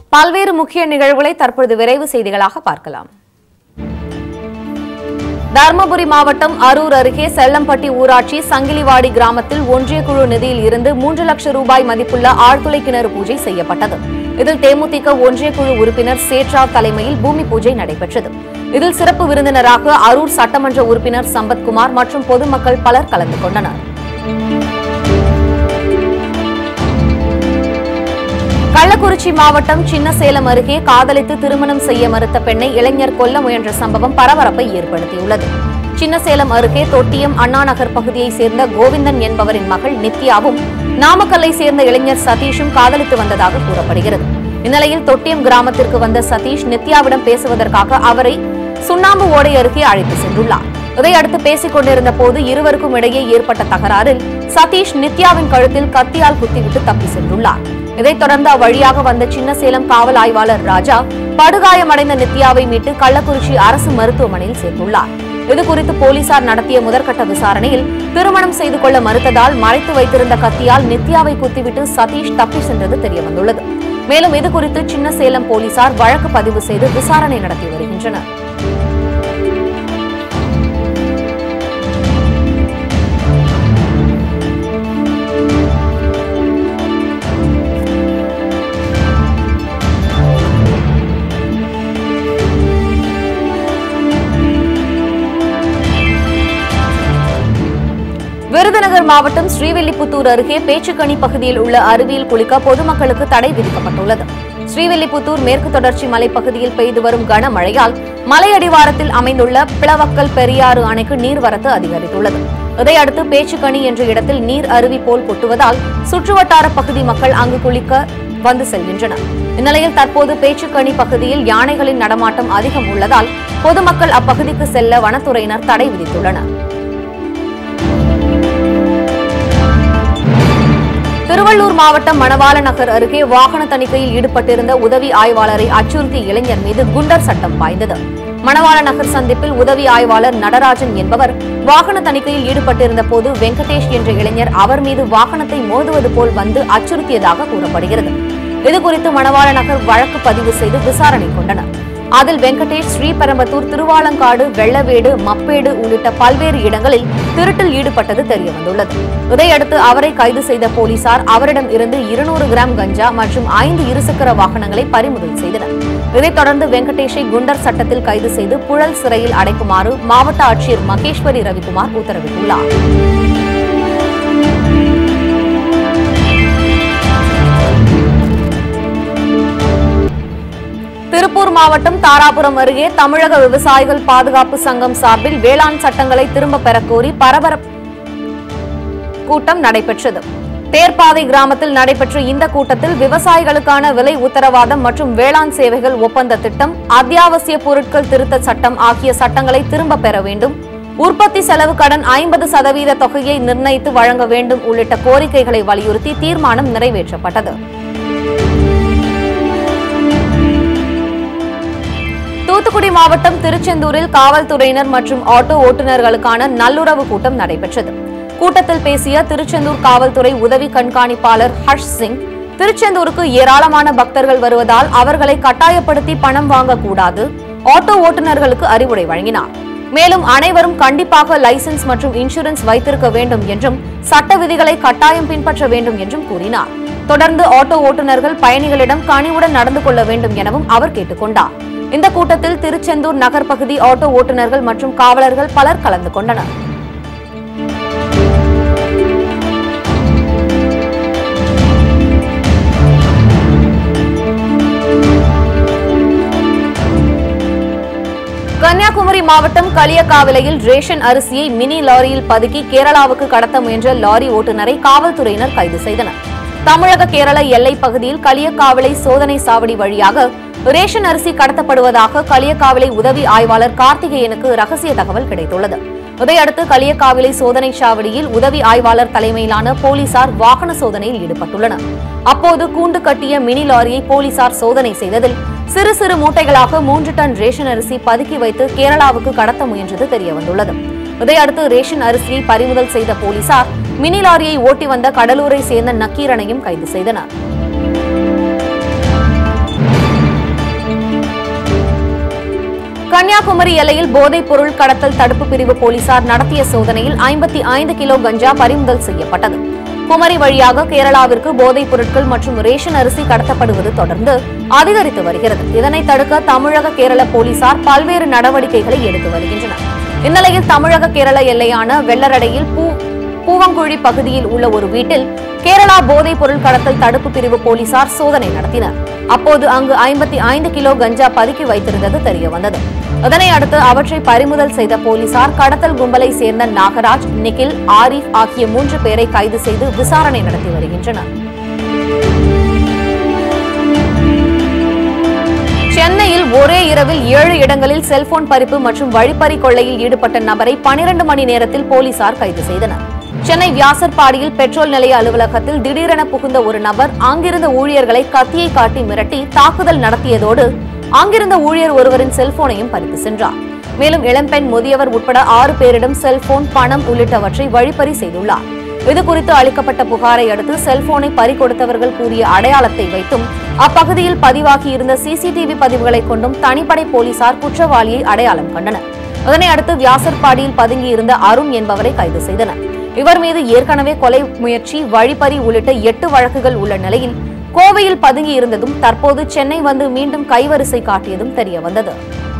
பல்வேறு முக்கிய நிகழ்வுகளை தற்பொழுது விரைவு செய்திகளாக பார்க்கலாம் தருமபுரி மாவட்டம் அரூர் அருகே செல்லம்பட்டி ஊராட்சி சங்கிலிவாடி கிராமத்தில் ஒன்றிய குழு நிதியில் இருந்து மூன்று லட்சம் ரூபாய் மதிப்புள்ள ஆழ்துளை கிணறு பூஜை செய்யப்பட்டது இதில் தேமுதிக ஒன்றிய குழு உறுப்பினர் சேட்ராவ் தலைமையில் பூமி பூஜை நடைபெற்றது இதில் சிறப்பு விருந்தினராக அரூர் சட்டமன்ற உறுப்பினர் சம்பத்குமார் மற்றும் பொதுமக்கள் பலர் கலந்து கொண்டனர் கள்ளக்குறிச்சி மாவட்டம் சின்னசேலம் அருகே காதலித்து திருமணம் செய்ய மறுத்த பெண்ணை இளைஞர் கொல்ல முயன்ற சம்பவம் பரபரப்பை ஏற்படுத்தியுள்ளது சின்னசேலம் அருகே தொட்டியம் அண்ணா நகர் பகுதியைச் சேர்ந்த கோவிந்தன் என்பவரின் மகள் நித்யாவும் நாமக்கல்லை சேர்ந்த இளைஞர் சதீஷும் காதலித்து வந்ததாக கூறப்படுகிறது இந்நிலையில் தொட்டியம் கிராமத்திற்கு வந்த சதீஷ் நித்யாவிடம் பேசுவதற்காக அவரை சுண்ணாம்பு ஓடை அருகே அழைத்து சென்றுள்ளார் இதையடுத்து பேசிக் கொண்டிருந்த போது இருவருக்கும் இடையே ஏற்பட்ட தகராறில் சதீஷ் நித்யாவின் கழுத்தில் கத்தியால் குத்திவிட்டு தப்பி சென்றுள்ளார் இதைத் தொடர்ந்து அவ்வழியாக வந்த சின்னசேலம் காவல் ஆய்வாளர் ராஜா படுகாயமடைந்த நித்யாவை மீட்டு கள்ளக்குறிச்சி அரசு மருத்துவமனையில் சேர்த்துள்ளார் இதுகுறித்து போலீசார் நடத்திய முதற்கட்ட விசாரணையில் திருமணம் செய்து கொள்ள மறுத்ததால் மறைத்து வைத்திருந்த கத்தியால் நித்யாவை குத்திவிட்டு சதீஷ் தப்பி சென்றது தெரியவந்துள்ளது மேலும் இதுகுறித்து சின்னசேலம் போலீசார் வழக்கு பதிவு செய்து விசாரணை நடத்தி வருகின்றனர் விருதுநகர் மாவட்டம் ஸ்ரீவில்லிபுத்தூர் அருகே பேச்சுக்கணி பகுதியில் உள்ள அருவியில் குளிக்க பொதுமக்களுக்கு தடை விதிக்கப்பட்டுள்ளது ஸ்ரீவில்லிபுத்தூர் மேற்கு தொடர்ச்சி மலைப்பகுதியில் பெய்து வரும் கனமழையால் மலையடிவாரத்தில் அமைந்துள்ள பிளவக்கல் பெரியாறு அணைக்கு நீர்வரத்து அதிகரித்துள்ளது இதையடுத்து பேச்சுக்கணி என்ற இடத்தில் நீர் அருவி போல் கொட்டுவதால் சுற்றுவட்டார பகுதி மக்கள் அங்கு குளிக்க வந்து செல்கின்றனர் இந்நிலையில் தற்போது பேச்சுக்கணி பகுதியில் யானைகளின் நடமாட்டம் அதிகம் உள்ளதால் பொதுமக்கள் அப்பகுதிக்கு செல்ல வனத்துறையினர் தடை விதித்துள்ளனர் திருவள்ளூர் மாவட்டம் மணவாள நகர் அருகே வாகன தணிக்கையில் ஈடுபட்டிருந்த உதவி ஆய்வாளரை அச்சுறுத்திய இளைஞர் மீது குண்டர் சட்டம் பாய்ந்தது மணவாள நகர் சந்திப்பில் உதவி ஆய்வாளர் நடராஜன் என்பவர் வாகன தணிக்கையில் ஈடுபட்டிருந்த போது வெங்கடேஷ் என்ற இளைஞர் அவர் மீது வாகனத்தை மோதுவது போல் வந்து அச்சுறுத்தியதாக கூறப்படுகிறது இதுகுறித்து மணவாள நகர் வழக்கு பதிவு செய்து விசாரணை கொண்டனர் அதில் வெங்கடேஷ் ஸ்ரீபெரும்பத்தூர் திருவாலங்காடு வெள்ளவேடு மப்பேடு உள்ளிட்ட பல்வேறு இடங்களில் திருட்டில் ஈடுபட்டது தெரியவந்துள்ளது இதையடுத்து அவரை கைது செய்த போலீசார் அவரிடம் இருந்து இருநூறு கிராம் கஞ்சா மற்றும் ஐந்து இருசக்கர வாகனங்களை பறிமுதல் செய்தனர் இதைத் தொடர்ந்து வெங்கடேஷை குண்டர் சட்டத்தில் கைது செய்து புழல் சிறையில் அடைக்குமாறு மாவட்ட ஆட்சியர் மகேஸ்வரி ரவிக்குமார் உத்தரவிட்டுள்ளார் திருப்பூர் மாவட்டம் தாராபுரம் அருகே தமிழக விவசாயிகள் பாதுகாப்பு சங்கம் சார்பில் வேளாண் சட்டங்களை திரும்ப பெறக் கோரி பரபரப்பு கூட்டம் நடைபெற்றது தேர்ப்பாதை கிராமத்தில் நடைபெற்ற இந்த கூட்டத்தில் விவசாயிகளுக்கான விலை உத்தரவாதம் மற்றும் வேளாண் சேவைகள் ஒப்பந்த திட்டம் அத்தியாவசிய பொருட்கள் திருத்த சட்டம் ஆகிய சட்டங்களை திரும்ப பெற வேண்டும் உற்பத்தி செலவு கடன் ஐம்பது சதவீத தொகையை நிர்ணயித்து வழங்க வேண்டும் உள்ளிட்ட கோரிக்கைகளை வலியுறுத்தி தீர்மானம் நிறைவேற்றப்பட்டது தூத்துக்குடி மாவட்டம் திருச்செந்தூரில் காவல்துறையினர் மற்றும் ஆட்டோ ஓட்டுநர்களுக்கான நல்லுறவு கூட்டம் நடைபெற்றது கூட்டத்தில் பேசிய திருச்செந்தூர் காவல்துறை உதவி கண்காணிப்பாளர் ஹர்ஷ் சிங் திருச்செந்தூருக்கு ஏராளமான பக்தர்கள் வருவதால் அவர்களை கட்டாயப்படுத்தி பணம் வாங்கக்கூடாது ஆட்டோ ஓட்டுநர்களுக்கு அறிவுரை வழங்கினார் மேலும் அனைவரும் கண்டிப்பாக லைசென்ஸ் மற்றும் இன்சூரன்ஸ் வைத்திருக்க வேண்டும் என்றும் சட்ட விதிகளை கட்டாயம் பின்பற்ற வேண்டும் என்றும் கூறினார் தொடர்ந்து ஆட்டோ ஓட்டுநர்கள் பயணிகளிடம் கனிவுடன் நடந்து கொள்ள வேண்டும் எனவும் அவர் கேட்டுக்கொண்டார் இந்த கூட்டத்தில் திருச்செந்தூர் நகர் பகுதி ஆட்டோ ஓட்டுநர்கள் மற்றும் காவலர்கள் பலர் கலந்து கொண்டனர் கன்னியாகுமரி மாவட்டம் களியக்காவிலையில் ரேஷன் அரிசியை மினி லாரியில் பதுக்கி கேரளாவுக்கு கடத்த முயன்ற லாரி ஓட்டுநரை காவல்துறையினர் கைது செய்தனர் தமிழக கேரள எல்லைப் பகுதியில் களியக்காவிளை சோதனை சாவடி வழியாக ரேஷன் அரிசி கடத்தப்படுவதாக களியக்காவிளை உதவி ஆய்வாளர் கார்த்திகேயனுக்கு ரகசிய தகவல் கிடைத்துள்ளது இதையடுத்து களியக்காவிளை சோதனை சாவடியில் உதவி ஆய்வாளர் தலைமையிலான போலீசார் வாகன சோதனையில் ஈடுபட்டுள்ளனர் அப்போது கூண்டு கட்டிய மினி லாரியை போலீசார் சோதனை செய்ததில் சிறு சிறு மூட்டைகளாக மூன்று டன் ரேஷன் அரிசி பதுக்கி வைத்து கேரளாவுக்கு கடத்த முயன்றது தெரியவந்துள்ளது இதையடுத்து ரேஷன் அரிசியை பறிமுதல் செய்த போலீசார் மினி லாரியை ஓட்டி வந்த கடலூரை சேர்ந்த நக்கீரனையும் கைது செய்தனர் கன்னியாகுமரி எல்லையில் போதைப் பொருள் கடத்தல் தடுப்பு பிரிவு போலீசார் நடத்திய சோதனையில் ஐம்பத்தி ஐந்து கிலோ கஞ்சா பறிமுதல் செய்யப்பட்டது குமரி வழியாக கேரளாவிற்கு போதைப் பொருட்கள் மற்றும் ரேஷன் அரிசி கடத்தப்படுவது தொடர்ந்து அதிகரித்து வருகிறது இதனை தடுக்க தமிழக கேரள போலீசார் பல்வேறு நடவடிக்கைகளை எடுத்து வருகின்றனர் இந்நிலையில் தமிழக கேரள எல்லையான வெள்ளரடையில் பூ பூவங்குழி பகுதியில் உள்ள ஒரு வீட்டில் கேரளா போதைப் பொருள் கடத்தல் தடுப்பு பிரிவு போலீசார் சோதனை நடத்தினர் அப்போது அங்கு ஐம்பத்தி ஐந்து கிலோ கஞ்சா பதுக்கி வைத்திருந்தது தெரியவந்தது இதனை அடுத்து அவற்றை பறிமுதல் செய்த போலீசார் கடத்தல் கும்பலை சேர்ந்த நாகராஜ் நிகில் ஆரிஃப் ஆகிய மூன்று பேரை கைது செய்து விசாரணை நடத்தி வருகின்றனர் சென்னையில் ஒரே இரவில் ஏழு இடங்களில் செல்போன் பறிப்பு மற்றும் வழிப்பறி கொள்ளையில் ஈடுபட்ட நபரை பனிரண்டு மணி நேரத்தில் போலீசார் கைது செய்தனர் சென்னை வியாசர்பாடியில் பெட்ரோல் நிலைய அலுவலகத்தில் திடீரென புகுந்த ஒரு நபர் அங்கிருந்த ஊழியர்களை கத்தியை காட்டி மிரட்டி தாக்குதல் நடத்தியதோடு அங்கிருந்த ஊழியர் ஒருவரின் செல்போனையும் பறித்து சென்றார் மேலும் இளம்பெண் முதியவர் உட்பட ஆறு பேரிடம் செல்போன் பணம் உள்ளிட்டவற்றை வழிப்பறி செய்துள்ளார் இது குறித்து அளிக்கப்பட்ட புகாரை அடுத்து செல்போனை பறிகொடுத்தவர்கள் கூறிய அடையாளத்தை வைத்தும் அப்பகுதியில் பதிவாகி இருந்த சிசிடிவி பதிவுகளை கொண்டும் தனிப்படை போலீசார் குற்றவாளியை அடையாளம் கண்டனர் இதனை அடுத்து வியாசர்பாடியில் பதுங்கியிருந்த அருண் என்பவரை கைது செய்தனர் இவர் மீது ஏற்கனவே கொலை முயற்சி வழிப்பறி உள்ளிட்ட எட்டு வழக்குகள் உள்ள நிலையில் கோவையில் பதுங்கி இருந்ததும் தற்போது சென்னை வந்து மீண்டும் கைவரிசை காட்டியதும் தெரியவந்தது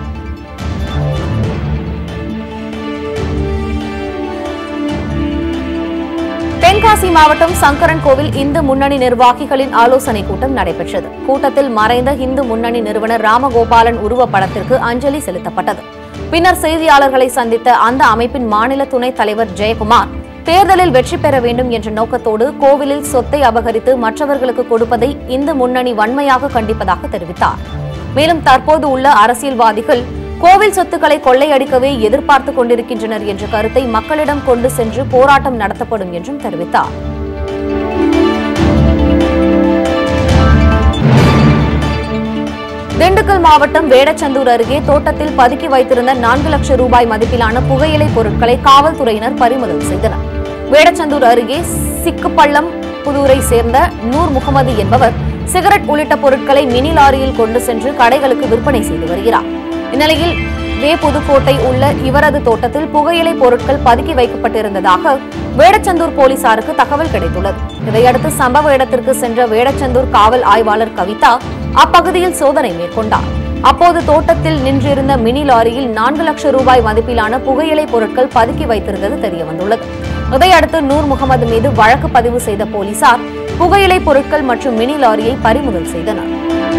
தென்காசி மாவட்டம் சங்கரன் கோவில் இந்து முன்னணி நிர்வாகிகளின் ஆலோசனைக் கூட்டம் நடைபெற்றது கூட்டத்தில் மறைந்த இந்து முன்னணி நிறுவனர் ராமகோபாலன் உருவப்படத்திற்கு அஞ்சலி செலுத்தப்பட்டது பின்னர் செய்தியாளர்களை சந்தித்த அந்த அமைப்பின் மாநில துணைத் தலைவர் ஜெயக்குமார் தேர்தலில் வெற்றி பெற வேண்டும் என்ற நோக்கத்தோடு கோவிலில் சொத்தை அபகரித்து மற்றவர்களுக்கு கொடுப்பதை இந்து முன்னணி வன்மையாக கண்டிப்பதாக தெரிவித்தார் மேலும் தற்போது உள்ள அரசியல்வாதிகள் கோவில் சொத்துக்களை கொள்ளையடிக்கவே எதிர்பார்த்துக் கொண்டிருக்கின்றனர் என்ற கருத்தை மக்களிடம் கொண்டு சென்று போராட்டம் நடத்தப்படும் என்றும் தெரிவித்தார் திண்டுக்கல் மாவட்டம் வேடச்சந்தூர் அருகே தோட்டத்தில் பதுக்கி வைத்திருந்த நான்கு லட்சம் ரூபாய் மதிப்பிலான புகையிலை பொருட்களை காவல்துறையினர் பறிமுதல் செய்தனர் வேடச்சந்தூர் அருகே சிக்குப்பள்ளம் புதூரை சேர்ந்த நூர் முகமது என்பவர் சிகரெட் உள்ளிட்ட பொருட்களை மினி லாரியில் கொண்டு சென்று கடைகளுக்கு விற்பனை செய்து வருகிறார் இந்நிலையில் வே புதுக்கோட்டை உள்ள இவரது தோட்டத்தில் புகையிலை பொருட்கள் பதுக்கி வைக்கப்பட்டிருந்ததாக வேடச்சந்தூர் போலீசாருக்கு தகவல் கிடைத்துள்ளது இதையடுத்து சம்பவ இடத்திற்கு சென்ற வேடச்சந்தூர் காவல் ஆய்வாளர் கவிதா அப்பகுதியில் சோதனை மேற்கொண்டார் அப்போது தோட்டத்தில் நின்றிருந்த மினி லாரியில் நான்கு லட்சம் ரூபாய் மதிப்பிலான புகையிலை பொருட்கள் பதுக்கி வைத்திருந்தது தெரியவந்துள்ளது இதையடுத்து நூர் முகமது மீது வழக்கு பதிவு செய்த போலீசார் புகையிலை பொருட்கள் மற்றும் மினி லாரியை பறிமுதல் செய்தனர்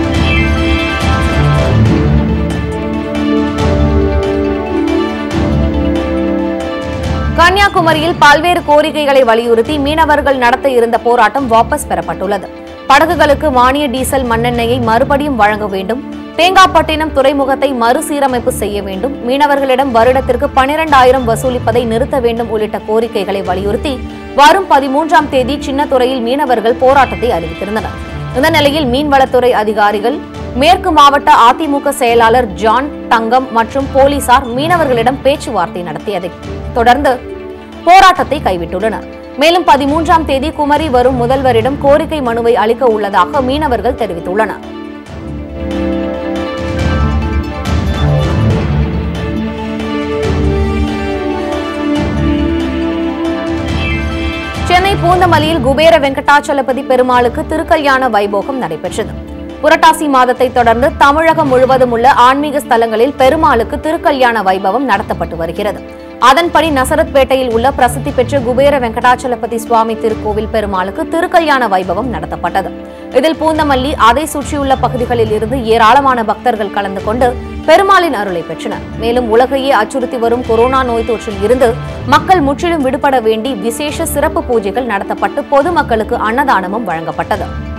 கன்னியாகுமரியில் பல்வேறு கோரிக்கைகளை வலியுறுத்தி மீனவர்கள் நடத்த இருந்த போராட்டம் வாபஸ் பெறப்பட்டுள்ளது படகுகளுக்கு மானிய டீசல் மண்ணெண்ணெயை மறுபடியும் வழங்க வேண்டும் தேங்காப்பட்டினம் துறைமுகத்தை மறுசீரமைப்பு செய்ய வேண்டும் மீனவர்களிடம் வருடத்திற்கு பனிரெண்டாயிரம் வசூலிப்பதை நிறுத்த வேண்டும் உள்ளிட்ட கோரிக்கைகளை வலியுறுத்தி வரும் பதிமூன்றாம் தேதி சின்னத்துறையில் மீனவர்கள் போராட்டத்தை அறிவித்திருந்தனர் இந்த நிலையில் மீன்வளத்துறை அதிகாரிகள் மேற்கு மாவட்ட அதிமுக செயலாளர் ஜான் தங்கம் மற்றும் போலீசார் மீனவர்களிடம் பேச்சுவார்த்தை நடத்தியதைத் தொடர்ந்து போராட்டத்தை கைவிட்டுள்ளனர் மேலும் பதிமூன்றாம் தேதி குமரி வரும் முதல்வரிடம் கோரிக்கை மனுவை அளிக்க உள்ளதாக மீனவர்கள் தெரிவித்துள்ளனர் சென்னை பூந்தமல்லியில் குபேர வெங்கடாச்சலபதி பெருமாளுக்கு திருக்கல்யாண வைபோகம் நடைபெற்றது புரட்டாசி மாதத்தை தொடர்ந்து தமிழகம் முழுவதும் உள்ள ஆன்மீக ஸ்தலங்களில் பெருமாளுக்கு திருக்கல்யாண வைபவம் நடத்தப்பட்டு வருகிறது அதன்படி நசரத்பேட்டையில் உள்ள பிரசித்தி பெற்ற குபேர வெங்கடாச்சலபதி சுவாமி திருக்கோவில் பெருமாளுக்கு திருக்கல்யாண வைபவம் நடத்தப்பட்டது இதில் பூந்தமல்லி அதை சுற்றியுள்ள பகுதிகளில் இருந்து ஏராளமான பக்தர்கள் கலந்து கொண்டு பெருமாளின் அருளை பெற்றனர் மேலும் உலகையே அச்சுறுத்தி வரும் கொரோனா நோய் தொற்றில் இருந்து மக்கள் முற்றிலும் விடுபட வேண்டி விசேஷ சிறப்பு பூஜைகள் நடத்தப்பட்டு பொதுமக்களுக்கு அன்னதானமும் வழங்கப்பட்டது